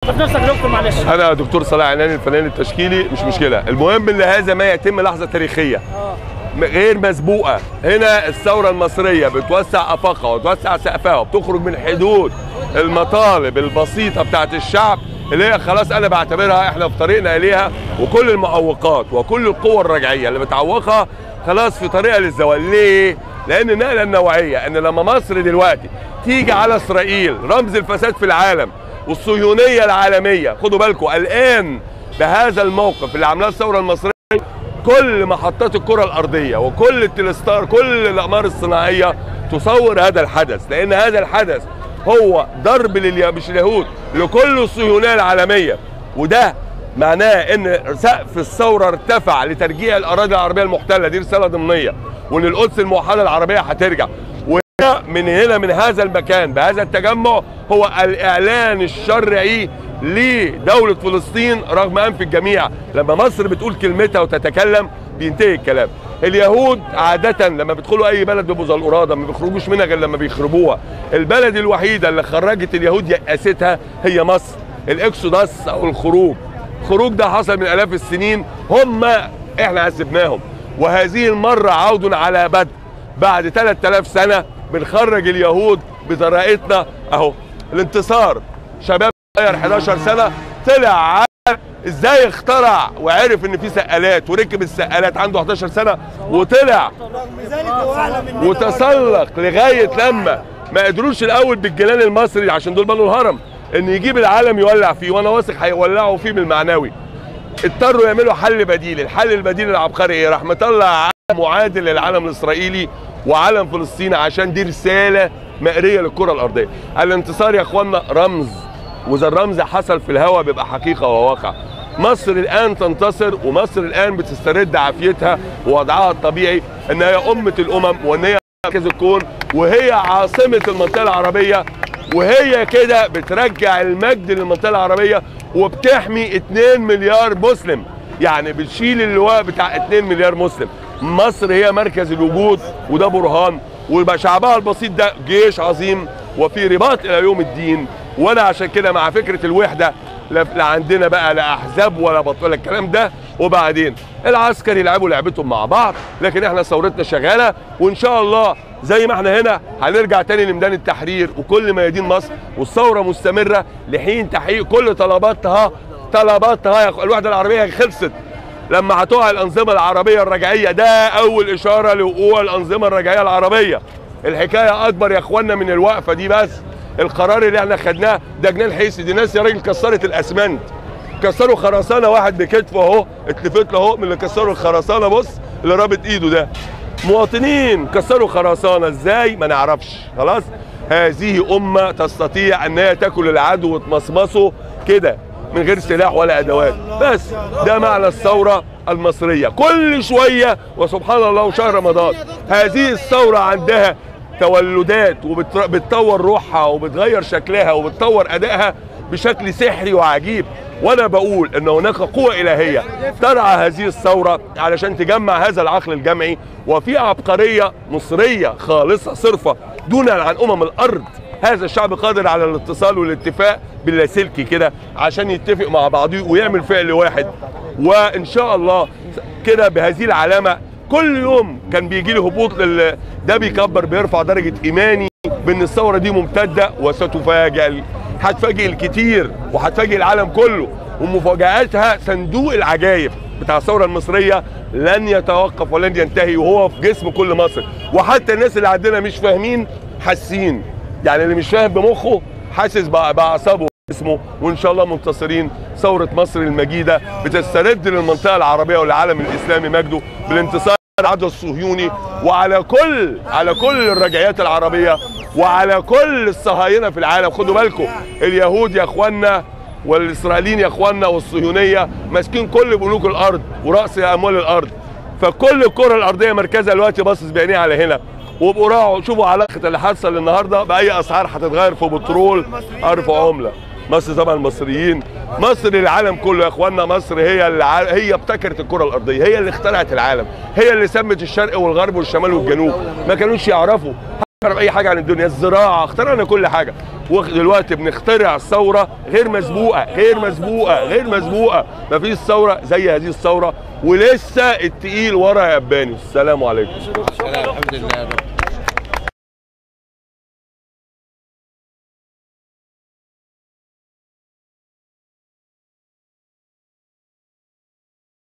في نفسك يا دكتور معلش انا دكتور صلاح عناني الفنان التشكيلي مش مشكله المهم ان هذا ما يتم لحظه تاريخيه م- غير مسبوقه هنا الثوره المصريه بتوسع افاقها وتوسع سقفها وبتخرج من حدود المطالب البسيطه بتاعت الشعب اللي هي خلاص انا بعتبرها احنا في طريقنا اليها وكل المعوقات وكل القوى الرجعيه اللي بتعوقها خلاص في طريقها للزوال ليه؟ لان النقله النوعيه ان لما مصر دلوقتي تيجي على اسرائيل رمز الفساد في العالم والصهيونيه العالميه خدوا بالكم الان بهذا الموقف اللي عاملاه الثوره المصريه كل محطات الكره الارضيه وكل التلستار كل الاقمار الصناعيه تصور هذا الحدث لان هذا الحدث هو ضرب لليا مش اليهود لكل الصهيونيه العالميه وده معناه ان سقف الثوره ارتفع لترجيع الاراضي العربيه المحتله دي رساله ضمنيه وان القدس الموحده العربيه هترجع وهنا من هنا من هذا المكان بهذا التجمع هو الاعلان الشرعي لدوله فلسطين رغم انف الجميع لما مصر بتقول كلمتها وتتكلم بينتهي الكلام اليهود عادة لما بيدخلوا أي بلد بيبقوا زي القرادة ما بيخرجوش منها غير لما بيخربوها البلد الوحيدة اللي خرجت اليهود يأستها هي مصر الإكسوداس أو الخروج الخروج ده حصل من آلاف السنين هم إحنا عذبناهم وهذه المرة عود على بدء بعد 3000 سنة بنخرج اليهود بطريقتنا أهو الانتصار شباب صغير 11 سنة طلع على ازاي اخترع وعرف ان في سقالات وركب السقالات عنده 11 سنه وطلع لذلك هو اعلى مننا وتسلق لغايه لما ما قدروش الاول بالجنان المصري عشان دول بنوا الهرم ان يجيب العالم يولع فيه وانا واثق هيولعوا فيه بالمعنوي اضطروا يعملوا حل بديل الحل البديل العبقري ايه راح مطلع علم معادل للعالم الاسرائيلي وعلم فلسطين عشان دي رساله مقريه للكره الارضيه الانتصار يا اخوانا رمز واذا الرمز حصل في الهواء بيبقى حقيقه وواقع مصر الان تنتصر ومصر الان بتسترد عافيتها ووضعها الطبيعي ان هي امه الامم وان هي مركز الكون وهي عاصمه المنطقه العربيه وهي كده بترجع المجد للمنطقه العربيه وبتحمي 2 مليار مسلم يعني بتشيل اللواء بتاع 2 مليار مسلم مصر هي مركز الوجود وده برهان ويبقى شعبها البسيط ده جيش عظيم وفي رباط الى يوم الدين وانا عشان كده مع فكره الوحده لا لا عندنا بقى لا احزاب ولا بط ولا الكلام ده وبعدين العسكر يلعبوا لعبتهم مع بعض لكن احنا ثورتنا شغاله وان شاء الله زي ما احنا هنا هنرجع تاني لميدان التحرير وكل ميادين مصر والثوره مستمره لحين تحقيق كل طلباتها طلباتها يا أخو- الوحده العربيه خلصت لما هتقع الانظمه العربيه الرجعيه ده اول اشاره لوقوع الانظمه الرجعيه العربيه الحكايه اكبر يا اخوانا من الوقفه دي بس القرار اللي احنا خدناه ده جنان حيث دي ناس يا راجل كسرت الاسمنت كسروا خرسانه واحد بكتفه اهو اتلفت له اهو من اللي كسروا الخرسانه بص اللي رابط ايده ده مواطنين كسروا خرسانه ازاي ما نعرفش خلاص هذه امه تستطيع ان هي تاكل العدو وتمصمصه كده من غير سلاح ولا ادوات بس ده معنى الثوره المصريه كل شويه وسبحان الله وشهر رمضان هذه الثوره عندها تولدات وبتطور روحها وبتغير شكلها وبتطور ادائها بشكل سحري وعجيب وانا بقول ان هناك قوه الهيه ترعى هذه الثوره علشان تجمع هذا العقل الجمعي وفي عبقريه مصريه خالصه صرفه دونا عن امم الارض هذا الشعب قادر على الاتصال والاتفاق باللاسلكي كده عشان يتفق مع بعضه ويعمل فعل واحد وان شاء الله كده بهذه العلامه كل يوم كان بيجي لي هبوط لل ده بيكبر بيرفع درجه ايماني بان الثوره دي ممتده وستفاجئ هتفاجئ الكتير وهتفاجئ العالم كله ومفاجاتها صندوق العجائب بتاع الثوره المصريه لن يتوقف ولن ينتهي وهو في جسم كل مصر وحتى الناس اللي عندنا مش فاهمين حاسين يعني اللي مش فاهم بمخه حاسس بأ- باعصابه اسمه وان شاء الله منتصرين ثوره مصر المجيده بتسترد للمنطقه العربيه والعالم الاسلامي مجده بالانتصار على العدو الصهيوني وعلى كل على كل الرجعيات العربيه وعلى كل الصهاينه في العالم خدوا بالكم اليهود يا اخوانا والاسرائيليين يا اخوانا والصهيونيه ماسكين كل بنوك الارض وراس اموال الارض فكل الكره الارضيه مركزها دلوقتي باصص بعينيه على هنا وابقوا راعوا شوفوا علاقه اللي حصل النهارده باي اسعار هتتغير في بترول ارفع عمله مصر طبعا المصريين مصر العالم كله يا اخوانا مصر هي اللي ع- هي ابتكرت الكره الارضيه هي اللي اخترعت العالم هي اللي سمت الشرق والغرب والشمال والجنوب ما كانوش يعرفوا اخترع اي حاجه عن الدنيا الزراعه اخترعنا كل حاجه ودلوقتي بنخترع ثوره غير مسبوقه غير مسبوقه غير مسبوقه مفيش ثوره زي هذه الثوره ولسه التقيل ورا يا اباني السلام عليكم الحمد لله